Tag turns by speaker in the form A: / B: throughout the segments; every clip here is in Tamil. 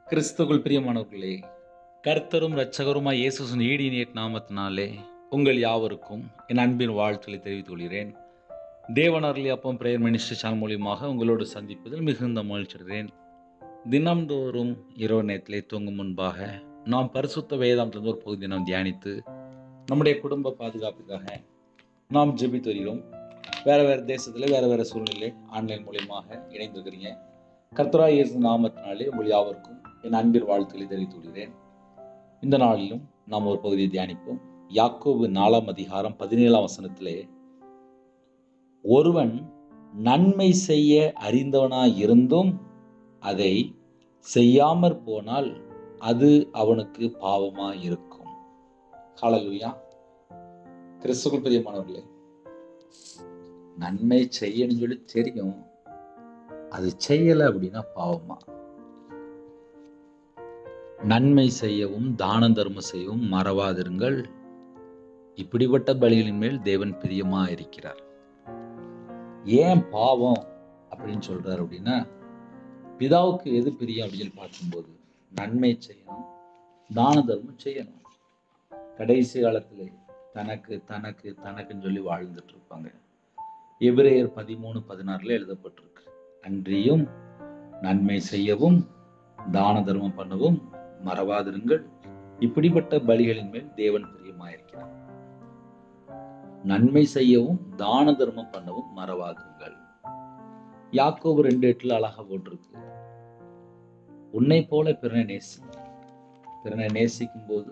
A: கிறிஸ்துக்குள் பிரியமானவர்களே கர்த்தரும் இரட்சகருமாய் இயேசுவின் ஈடினேட் நாமத்தினாலே உங்கள் யாவருக்கும் என் அன்பின் வாழ்த்துக்களை தெரிவித்துக் கொள்கிறேன் தேவனர்லி அப்பம் பிரேயர் மினிஸ்டர் சேனல் மூலியமாக உங்களோடு சந்திப்பதில் மிகுந்த மகிழ்ச்சிடுகிறேன் தினம்தோறும் இரவு நேரத்திலே தூங்கும் முன்பாக நாம் பரிசுத்த வேதாந்தத்திலிருந்து ஒரு பகுதியை நாம் தியானித்து நம்முடைய குடும்ப பாதுகாப்புக்காக நாம் ஜெபித்து வருகிறோம் வேறு வேறு தேசத்தில் வேறு வேறு சூழ்நிலை ஆன்லைன் மூலியமாக இணைந்திருக்கிறீங்க கர்த்தரா இயேசு நாமத்தினாலே உங்கள் யாவருக்கும் என் அன்பின் வாழ்த்துக்களை தெரிவித்துக் கொள்கிறேன் இந்த நாளிலும் நாம் ஒரு பகுதியை தியானிப்போம் யாக்கோபு நாலாம் அதிகாரம் பதினேழாம் வசனத்திலே ஒருவன் நன்மை செய்ய அறிந்தவனாய் இருந்தும் அதை செய்யாமற் போனால் அது அவனுக்கு பாவமாய் இருக்கும் ஹalleluya கிறிஸ்துக்குள் பிரியமானவர்களே நன்மை செய்யணும்னு சொல்லி தெரியும் அது செய்யலை அப்படின்னா பாவமா நன்மை செய்யவும் தான தர்மம் செய்யவும் மறவாதிருங்கள் இப்படிப்பட்ட பலிகளின் மேல் தேவன் பிரியமா இருக்கிறார் ஏன் பாவம் அப்படின்னு சொல்றாரு அப்படின்னா பிதாவுக்கு எது பிரியம் அப்படின்னு சொல்லி பார்க்கும்போது நன்மை செய்யணும் தான தர்மம் செய்யணும் கடைசி காலத்துல தனக்கு தனக்கு தனக்குன்னு சொல்லி வாழ்ந்துட்டு இருப்பாங்க எபிரேயர் பதிமூணு பதினாறுல எழுதப்பட்டிருக்கு அன்றியும் நன்மை செய்யவும் தான தர்மம் பண்ணவும் மறவாதிருங்கள் இப்படிப்பட்ட பலிகளின் மேல் தேவன் பிரியமாயிருக்கிறார் நன்மை செய்யவும் தான தர்மம் பண்ணவும் மறவாதிருங்கள் யாக்கோபு ரெண்டு எட்டுல அழகா போட்டிருக்கு உன்னை போல பிறனை நேசி பிறனை நேசிக்கும் போது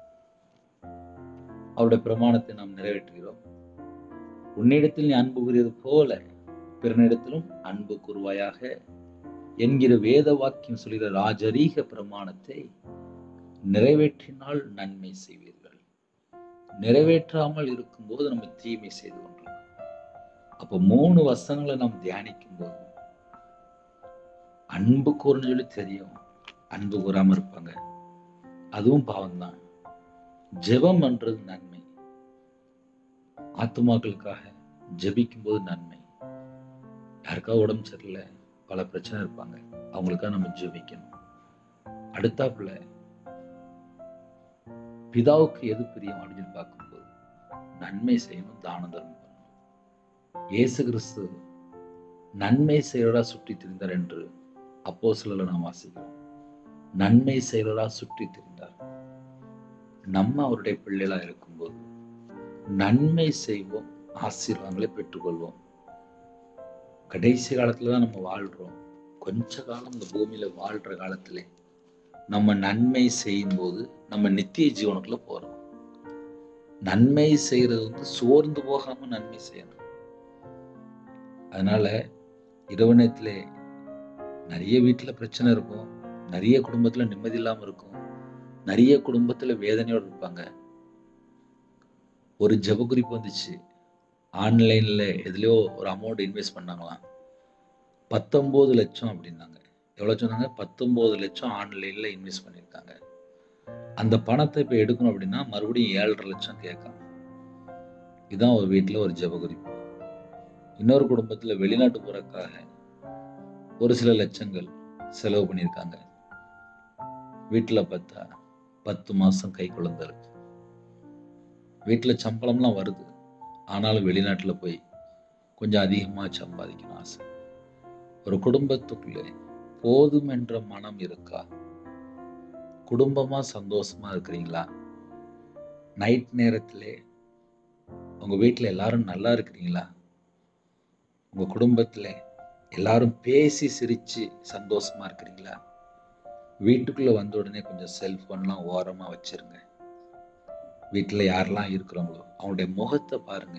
A: அவருடைய பிரமாணத்தை நாம் நிறைவேற்றுகிறோம் உன்னிடத்தில் நீ அன்பு கூறியது போல பிறனிடத்திலும் அன்பு கூறுவாயாக என்கிற வேத வாக்கியம் சொல்கிற ராஜரீக பிரமாணத்தை நிறைவேற்றினால் நன்மை செய்வீர்கள் நிறைவேற்றாமல் இருக்கும்போது நம்ம தீமை செய்து கொண்டோம் அப்போ மூணு வசனங்களை நாம் தியானிக்கும் போது அன்பு கூறன்னு சொல்லி தெரியும் அன்பு கூறாம இருப்பாங்க அதுவும் பாவம்தான் ஜெபம் பண்றது நன்மை ஆத்துமாக்களுக்காக ஜெபிக்கும் போது நன்மை யாருக்காவது உடம்பு சரியில்லை பல பிரச்சனை இருப்பாங்க அவங்களுக்காக நம்ம ஜெபிக்கணும் அடுத்தாப்புல பிதாவுக்கு எது பிரியம் அப்படின்னு சொல்லி பார்க்கும்போது நன்மை செய்யணும் தான தர்மம் பண்ணணும் இயேசு கிறிஸ்து நன்மை செய்வரா சுற்றி திரிந்தார் என்று அப்போ சிலர் நாம் வாசிக்கிறோம் நன்மை செய்வரா சுற்றி திரிந்தார் நம்ம அவருடைய பிள்ளைகளா இருக்கும்போது நன்மை செய்வோம் ஆசீர்வாதங்களை பெற்றுக்கொள்வோம் கடைசி காலத்துல தான் நம்ம வாழ்றோம் கொஞ்ச காலம் இந்த பூமியில வாழ்ற காலத்துல நம்ம நன்மை செய்யும் போது நம்ம நித்திய ஜீவனுக்குள்ள போறோம் நன்மை செய்யறது வந்து சோர்ந்து போகாம நன்மை செய்யணும் அதனால இரவு நேரத்துல நிறைய வீட்டுல பிரச்சனை இருக்கும் நிறைய குடும்பத்துல நிம்மதி இல்லாம இருக்கும் நிறைய குடும்பத்துல வேதனையோடு இருப்பாங்க ஒரு ஜப குறிப்பு வந்துச்சு ஆன்லைன்ல எதுலயோ ஒரு அமௌண்ட் இன்வெஸ்ட் பண்ணாங்களாம் பத்தொன்பது லட்சம் அப்படின்னாங்க எவ்வளோ சொன்னாங்க பத்தொன்பது லட்சம் ஆன்லைன்ல இன்வெஸ்ட் பண்ணியிருக்காங்க அந்த பணத்தை இப்போ எடுக்கணும் அப்படின்னா மறுபடியும் ஏழரை லட்சம் கேட்கணும் இதுதான் ஒரு வீட்டில் ஒரு ஜப குறிப்பு இன்னொரு குடும்பத்தில் வெளிநாட்டு போறதுக்காக ஒரு சில லட்சங்கள் செலவு பண்ணியிருக்காங்க வீட்டில் பார்த்தா பத்து மாதம் கை குழந்தை இருக்கு வீட்டில் சம்பளம்லாம் வருது ஆனாலும் வெளிநாட்டில் போய் கொஞ்சம் அதிகமாக சம்பாதிக்கணும் ஆசை ஒரு குடும்பத்துக்குள்ளே போதும் என்ற மனம் இருக்கா குடும்பமா சந்தோஷமா இருக்கிறீங்களா நைட் நேரத்திலே உங்க வீட்டில் எல்லாரும் நல்லா இருக்கிறீங்களா உங்க குடும்பத்தில் எல்லாரும் பேசி சிரிச்சு சந்தோஷமா இருக்கிறீங்களா வீட்டுக்குள்ள வந்த உடனே கொஞ்சம் செல்போன்லாம் ஓரமா வச்சிருங்க வீட்டில் யாரெல்லாம் இருக்கிறவங்களோ அவங்களுடைய முகத்தை பாருங்க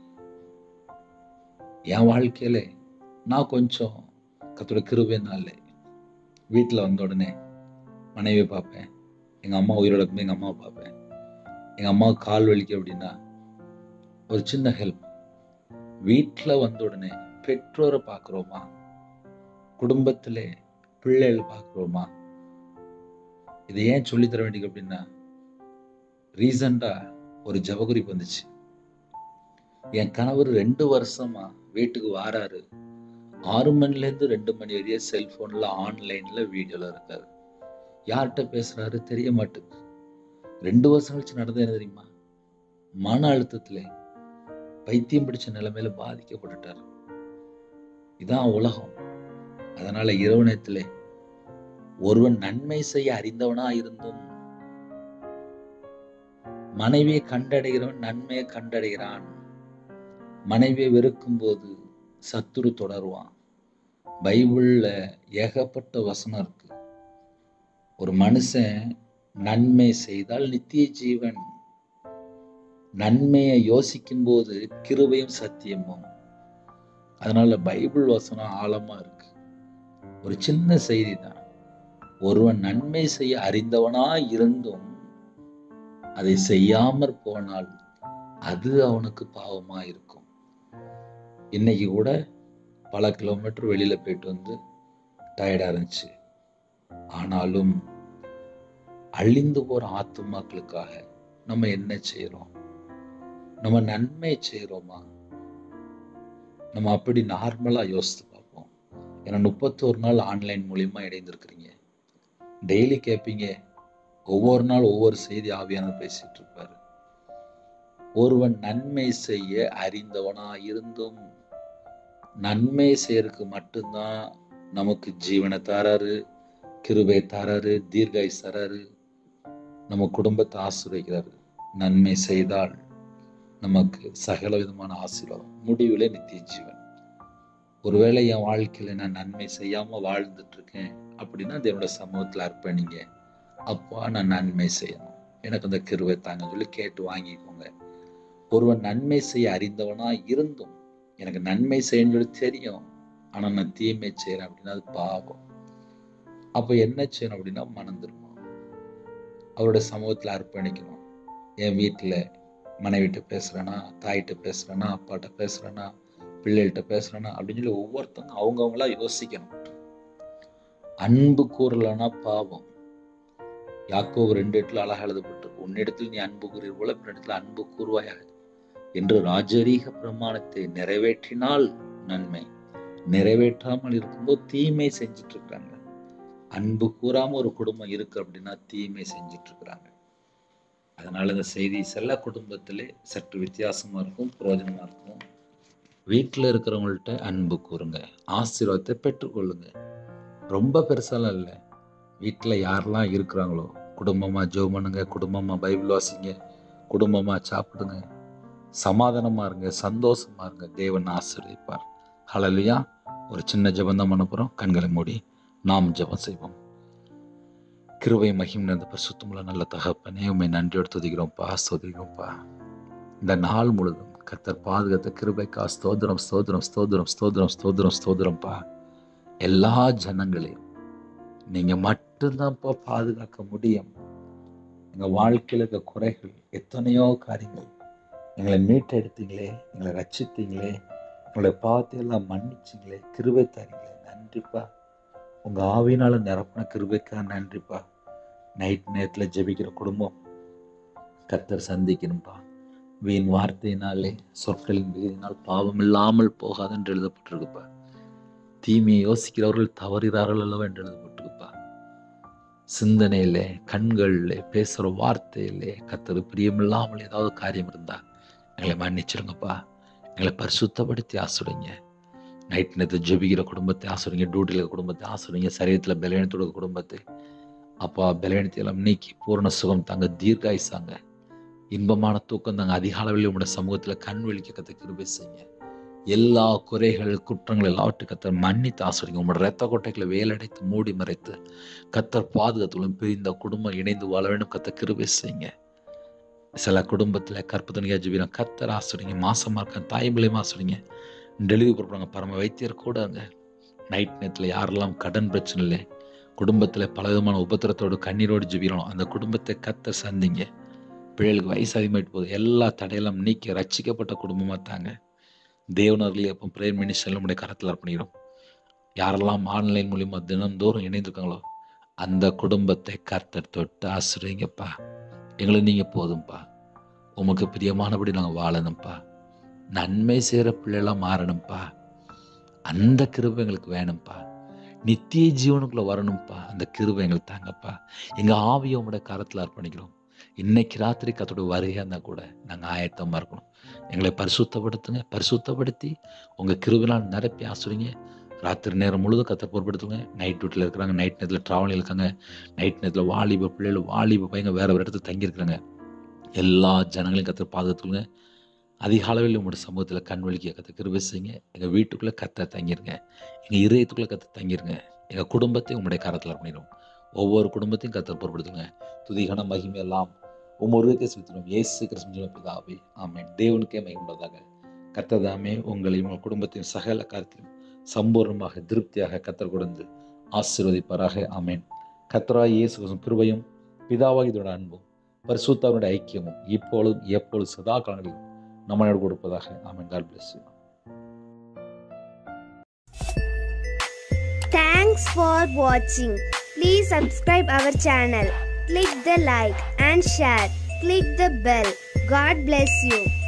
A: என் வாழ்க்கையில நான் கொஞ்சம் கத்தோட கிருபைனால வீட்டில் வந்த உடனே மனைவியை பார்ப்பேன் எங்கள் அம்மா உயிரோட இருக்கும்போது எங்கள் அம்மாவை பார்ப்பேன் எங்கள் அம்மாவுக்கு கால் வலிக்கு அப்படின்னா ஒரு சின்ன ஹெல்ப் வீட்டில் வந்த உடனே பெற்றோரை பார்க்குறோமா குடும்பத்தில் பிள்ளைகள் பார்க்குறோமா இதை ஏன் சொல்லித்தர வேண்டியது அப்படின்னா ரீசண்டாக ஒரு ஜபகுறிப்பு வந்துச்சு என் கணவர் ரெண்டு வருஷமா வீட்டுக்கு வாராரு ஆறு மணிலேருந்து ரெண்டு மணி வரையும் செல்ஃபோனில் ஆன்லைனில் வீடியோவில் இருக்காரு யார்கிட்ட பேசுறாரு தெரிய மாட்டேங்குது ரெண்டு வருஷம் கழிச்சு நடந்தது என்ன தெரியுமா மன அழுத்தத்துல பைத்தியம் பிடிச்ச நிலைமையில பாதிக்கப்பட்டுட்டார் இதான் உலகம் அதனால இரவு நேரத்திலே ஒருவன் நன்மை செய்ய அறிந்தவனா இருந்தும் மனைவியை கண்டடைகிறவன் நன்மையை கண்டடைகிறான் மனைவியை வெறுக்கும் போது சத்துரு தொடருவான் பைபிள்ல ஏகப்பட்ட வசனம் இருக்கு ஒரு மனுஷன் நன்மை செய்தால் நித்திய ஜீவன் நன்மையை யோசிக்கும் போது கிருபையும் சத்தியமும் அதனால பைபிள் வசனம் ஆழமா இருக்கு ஒரு சின்ன செய்தி தான் ஒருவன் நன்மை செய்ய அறிந்தவனா இருந்தும் அதை செய்யாமற் போனால் அது அவனுக்கு பாவமா இருக்கும் இன்னைக்கு கூட பல கிலோமீட்டர் வெளியில போயிட்டு வந்து டயர்டா இருந்துச்சு ஆனாலும் அழிந்து போற ஆத்துமாக்களுக்காக நம்ம என்ன செய்யறோம் நம்ம நன்மை செய்யறோமா நம்ம அப்படி நார்மலா யோசித்து பார்ப்போம் ஏன்னா முப்பத்தோரு நாள் ஆன்லைன் மூலியமா இணைந்திருக்கிறீங்க டெய்லி கேட்பீங்க ஒவ்வொரு நாள் ஒவ்வொரு செய்தி ஆவியானவர் பேசிட்டு இருப்பாரு ஒருவன் நன்மை செய்ய அறிந்தவனா இருந்தும் நன்மை செய்யறதுக்கு மட்டும்தான் நமக்கு ஜீவனை தராரு கிருபை தராரு தீர்காயுஸ் தராரு நம்ம குடும்பத்தை ஆசீர்வதிக்கிறாரு நன்மை செய்தால் நமக்கு சகல விதமான ஆசீர்வாதம் முடிவிலே நித்திய ஜீவன் ஒருவேளை என் வாழ்க்கையில நான் நன்மை செய்யாம வாழ்ந்துட்டு இருக்கேன் அப்படின்னா தேவனோட சமூகத்துல அர்ப்பணிங்க அப்பா நான் நன்மை செய்யணும் எனக்கு அந்த கிருவை தாங்க சொல்லி கேட்டு வாங்கிக்கோங்க ஒருவன் நன்மை செய்ய அறிந்தவனா இருந்தும் எனக்கு நன்மை செய்யணும் சொல்லி தெரியும் ஆனா நான் தீமை செய்யறேன் அப்படின்னா அது பாவம் அப்ப என்ன செய்யணும் அப்படின்னா மனம் திரும்பணும் அவரோட சமூகத்துல அர்ப்பணிக்கணும் என் வீட்டுல மனைவிட்ட பேசுறேனா தாயிட்ட பேசுறேனா அப்பாட்ட பேசுறேனா பிள்ளைகள்கிட்ட பேசுறேனா அப்படின்னு சொல்லி ஒவ்வொருத்தவங்க அவங்கவுங்களா யோசிக்கணும் அன்பு கூறலனா பாவம் யாக்கோவு ரெண்டு இடத்துல அழகா எழுதப்பட்டிருக்கு உன்னிடத்தில் நீ அன்பு கூறுவீர் போல பின்னிடத்தில் அன்பு கூறுவாயாக என்று ராஜரீக பிரமாணத்தை நிறைவேற்றினால் நன்மை நிறைவேற்றாமல் இருக்கும்போது தீமை செஞ்சுட்டு இருக்காங்க அன்பு கூறாம ஒரு குடும்பம் இருக்கு அப்படின்னா தீமை செஞ்சுட்டு இருக்கிறாங்க அதனால இந்த செய்தி செல்ல குடும்பத்திலே சற்று வித்தியாசமா இருக்கும் பிரயோஜனமா இருக்கும் வீட்டில் இருக்கிறவங்கள்ட்ட அன்பு கூறுங்க ஆசீர்வாதத்தை பெற்றுக்கொள்ளுங்க ரொம்ப பெருசாலாம் இல்லை வீட்டில் யாரெல்லாம் இருக்கிறாங்களோ குடும்பமாக ஜெபம் பண்ணுங்க குடும்பமாக பைபிள் வாசிங்க குடும்பமாக சாப்பிடுங்க சமாதானமாக இருங்க சந்தோஷமா இருங்க தேவன் ஆசீர்வதிப்பார் ஹalleluya ஒரு சின்ன ஜெபம் தான் பண்ண போகிறோம் கண்களை மூடி நாம் ஜெபம் செய்வோம் கிருபை மகிம் நிறைந்த பரிசுத்தமுள்ள நல்ல தகப்பனே உண்மை நன்றியோடு துதிக்கிறோம்ப்பா ஸ்தோதிக்கிறோம்ப்பா இந்த நாள் முழுதும் கத்தர் பாதுகாத்த கிருபைக்கா ஸ்தோத்திரம் ஸ்தோத்திரம் ஸ்தோத்திரம் ஸ்தோத்திரம் ஸ்தோத்திரம் ஸ்தோத்திரம்ப்பா எல்லா ஜனங்களையும் நீங்க மட்டும்தான்ப்பா பாதுகாக்க முடியும் எங்க வாழ்க்கையில இருக்க குறைகள் எத்தனையோ காரியங்கள் எங்களை மீட்டெடுத்தீங்களே எங்களை ரட்சித்தீங்களே உங்களுடைய பாவத்தை எல்லாம் மன்னிச்சிங்களே கிருபை தரீங்களே நன்றிப்பா உங்க ஆவியினால நிரப்பின கிருபைக்கா நன்றிப்பா நைட் நேரத்துல ஜெபிக்கிற குடும்பம் கத்தர் சந்திக்கணும்பா வீண் வார்த்தையினாலே சொற்களின் விகிதினால் பாவம் இல்லாமல் போகாது என்று எழுதப்பட்டிருக்குப்பா தீமையை யோசிக்கிறவர்கள் தவறுகிறார்கள் அல்லவா என்று எழுதப்பட்டிருக்குப்பா சிந்தனையிலே கண்களிலே பேசுகிற வார்த்தையிலே கத்தர் பிரியமில்லாமல் ஏதாவது காரியம் இருந்தா எங்களை மன்னிச்சிருங்கப்பா எங்களை பரிசுத்தப்படுத்தி ஆசுடுங்க நைட் நேரத்தை ஜெபிக்கிற குடும்பத்தை ஆசுடுங்க டியூட்டியில் குடும்பத்தை ஆசுடுங்க சரீரத்தில் பலவீனத்தோட குடும்பத்தை அப்பா பலவீனத்தை எல்லாம் நீக்கி பூர்ண சுகம் தாங்க தீர்காயுசாங்க இன்பமான தூக்கம் தாங்க அதிக அளவில் உங்களோட சமூகத்தில் கண் விழிக்க கத்த கிருபை செய்யுங்க எல்லா குறைகள் குற்றங்கள் எல்லாவற்றையும் கத்தர் மன்னித்து ஆசிரிங்க உங்களோட ரத்த கொட்டைகளை வேலடைத்து மூடி மறைத்து கத்தர் பாதுகாத்துள்ள பிரிந்த குடும்பம் இணைந்து வாழ வேண்டும் கத்த கிருபை செய்யுங்க சில குடும்பத்தில் கற்பத்தனியாக ஜீவிரம் கத்தர் ஆசிரிங்க மாசமா இருக்க தாய்மொழியும் ஆசிரிங்க டெலிவரி கொடுப்பாங்க பரம வைத்தியர் கூட அங்கே நைட் நேரத்தில் யாரெல்லாம் கடன் பிரச்சனை இல்லை குடும்பத்தில் பலவிதமான உபத்திரத்தோடு கண்ணீரோடு ஜீவிரம் அந்த குடும்பத்தை கத்தர் சந்திங்க பிள்ளைகளுக்கு வயசு அதிகமாயிட்டு போகுது எல்லா தடையெல்லாம் நீக்கி ரட்சிக்கப்பட்ட குடும்பமாக தாங்க தேவனர்களே அப்போ பிரேயர் மினிஸ்டர் நம்முடைய கரத்தில் அர்ப்பணிக்கிறோம் யாரெல்லாம் ஆன்லைன் மூலியமா தினந்தோறும் இணைந்திருக்காங்களோ அந்த குடும்பத்தை கர்த்தர் தொட்டு ஆசிரியங்கப்பா எங்களை நீங்கள் போதும்ப்பா உமக்கு பிரியமானபடி நாங்கள் வாழணும்ப்பா நன்மை செய்கிற பிள்ளைலாம் மாறணும்ப்பா அந்த கிருபை எங்களுக்கு வேணும்ப்பா நித்திய ஜீவனுக்குள்ளே வரணும்ப்பா அந்த கிருபை எங்களுக்கு தாங்கப்பா எங்கள் ஆவியை உங்களோட கரத்தில் அர்ப்பணிக்கிறோம் இன்னைக்கு ராத்திரி கத்தோட வருகையாக இருந்தால் கூட நாங்கள் ஆயத்தமாக இருக்கணும் எங்களை பரிசுத்தப்படுத்துங்க பரிசுத்தப்படுத்தி உங்கள் கிருபினால் நிரப்பி ஆசுறீங்க ராத்திரி நேரம் முழுதும் கத்தை பொறுப்படுத்துங்க நைட் டியூட்டியில் இருக்கிறாங்க நைட் நேரத்தில் ட்ராவலில் இருக்காங்க நைட் நேரத்தில் வாலிப பிள்ளைகள் வாலிப பையங்க வேறு ஒரு இடத்துல தங்கியிருக்கிறாங்க எல்லா ஜனங்களையும் கத்தை பாதுகாத்துங்க அதிக அளவில் உங்களோட சமூகத்தில் கண் வலிக்க கற்று கிருபை செய்யுங்க எங்கள் வீட்டுக்குள்ளே கத்த தங்கிருங்க எங்கள் இதயத்துக்குள்ளே கற்று தங்கிருங்க எங்கள் குடும்பத்தையும் உங்களுடைய கரத்தில் பண்ணிடும் ஒவ்வொரு குடும்பத்தையும் கத்த பொருட்படுத்துங்க துதிகன மகிமை எல்லாம் ஒவ்வொருவருக்கே செலுத்தினோம் இயேசு கிருஷ்ண பிதாவே ஆமென் தேவனுக்கே மகிம்பதாக கத்ததாமே உங்களையும் உங்கள் குடும்பத்தையும் சகல காரியத்திலும் சம்பூர்ணமாக திருப்தியாக கத்தர் கொடுந்து ஆசீர்வதிப்பாராக ஆமென் கத்தராய் இயேசு கிறிஸ்துவின் கிருபையும் பிதாவாகி இதோட அன்பும் பரிசுத்தாவுடைய ஐக்கியமும் இப்பொழுதும் எப்பொழுது சதா காலங்களிலும் நம்மளோடு கொடுப்பதாக amen God bless you
B: Thanks for watching. Please subscribe our channel. Click the like and share. Click the bell. God bless you.